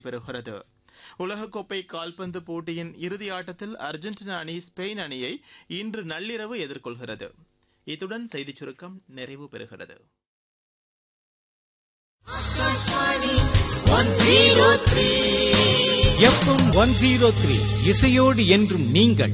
பெறுகிறது உலகக்கோப்பை கால்பந்து போட்டியின் இறுதி ஆட்டத்தில் அர்ஜென்டினா அணி ஸ்பெயின் அணியை இன்று நள்ளிரவு எதிர்கொள்கிறது இத்துடன் செய்திச் சுருக்கம் நிறைவு பெறுகிறது எஃப்எம் ஒன் ஜீரோ த்ரீ இசையோடு என்றும் நீங்கள்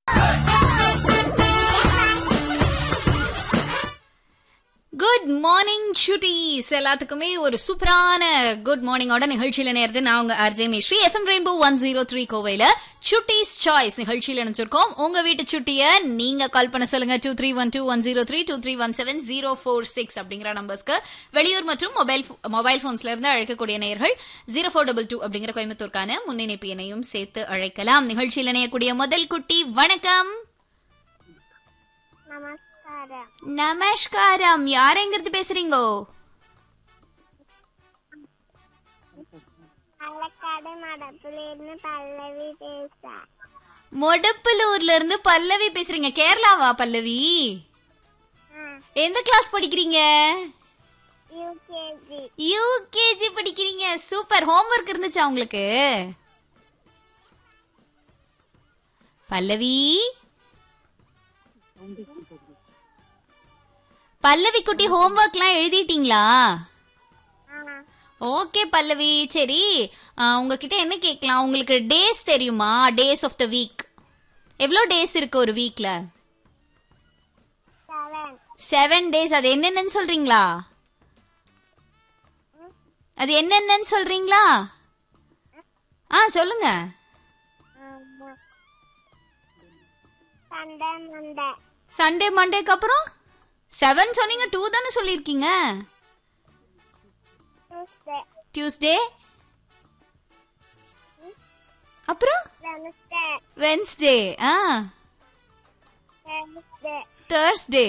குட் மார்னிங் சுட்டீஸ் எல்லாத்துக்குமே ஒரு சூப்பரான குட் மார்னிங்கோட நிகழ்ச்சியில நேர்ந்து நான் உங்க RJ Sri FM rainbow one zero three கோவையில சுட்டீஸ் சாய்ஸ் நிகழ்ச்சியில நினைச்சிருக்கோம் உங்க வீட்டு சுட்டிய நீங்க கால் பண்ண சொல்லுங்க two three one two one zero three two three one seven zero four six அப்படிங்கிற நம்பர்ஸ்க்கு வெளியூர் மற்றும் மொபைல் மொபைல் போன்ஸ்ல இருந்து அழைக்கக்கூடிய நேயர்கள் ஜீரோ ஃபோர் டபுள் டூ அப்படிங்கிற கோயம்புத்தூர்க்கான முன்னிணைப்பு எண்ணையும் சேர்த்து அழைக்கலாம் நிகழ்ச்சியில் இணையக்கூடிய முதல் குட்டி வணக்கம் நமஸ்காரம் நமஸ்காரம் யாரெங்கிறது பேசுறீங்கோ பாலக்காடு மடப்புலேருந்து பல்லவி பேச மொடப்புலூர்ல இருந்து பல்லவி பேசுறீங்க கேரளாவா பல்லவி எந்த கிளாஸ் படிக்கிறீங்க யூகேஜி யூகேஜி படிக்கிறீங்க சூப்பர் ஹோம்ஒர்க் இருந்துச்சா உங்களுக்கு பல்லவி பல்லவி குட்டி ஹோம்ஒர்க்லாம் எழுதிட்டீங்களா ஓகே பல்லவி சரி ஆ, உங்ககிட்ட என்ன கேட்கலாம் உங்களுக்கு டேஸ் தெரியுமா டேஸ் ஆஃப் த வீக் எவ்வளோ டேஸ் இருக்கு ஒரு வீக்ல செவன் செவன் டேஸ் அது என்னென்னு சொல்றீங்களா அது என்னென்னு சொல்றீங்களா ஆ சொல்லுங்க சண்டை மண்டை சண்டே மண்டேக்கு அப்புறம் செவன் சொன்னீங்க டூ தானே சொல்லியிருக்கீங்க டியூஸ்டே டியூஸ்டே அப்புறம் வெனஸ்டே வென்ஸ்டே ஆ Thursday Thursday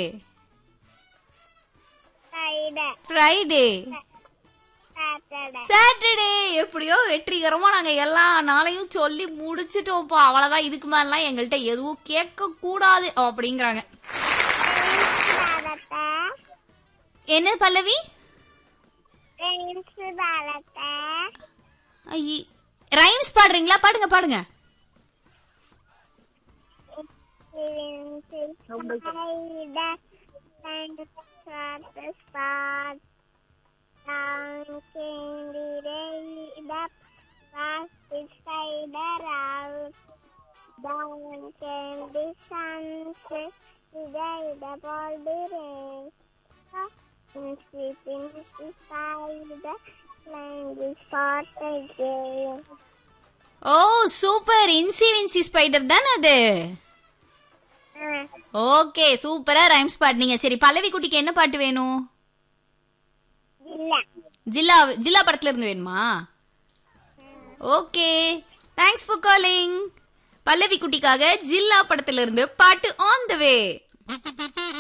Friday Friday Saturday Saturday எப்படியோ வெற்றிகரமா நாங்க எல்லா நாளையும் சொல்லி முடிச்சிட்டோம்ப்பா அவ்வளவுதான் இதுக்கு மேலாம் எங்கள்கிட்ட எதுவும் கேட்க கூடாது அப்படிங்கிறாங்க பாலத்தை என்ன பல்லவி ரெயின்ஸ் பாலத்தை ரைம்ஸ் பாடுறீங்களா பாடுங்க பாடுங்க Spider and the spot. Down came the rain up, past the spider out. Down came the sunset, the day up all the rain. And sweeping the spider, flying the spot again. ஓ super incy wincy spider தானே அது Ah, okay சூப்பரா rhymes பாடுனீங்க சரி பல்லவி குட்டிக்கு என்ன பாட்டு வேணும் இல்ல ஜில்லா ஜில்லா படத்துல இருந்து வேணுமா okay thanks for calling Pallavi குட்டிக்காக ஜில்லா படத்துல இருந்து பாட்டு ஆன் த வே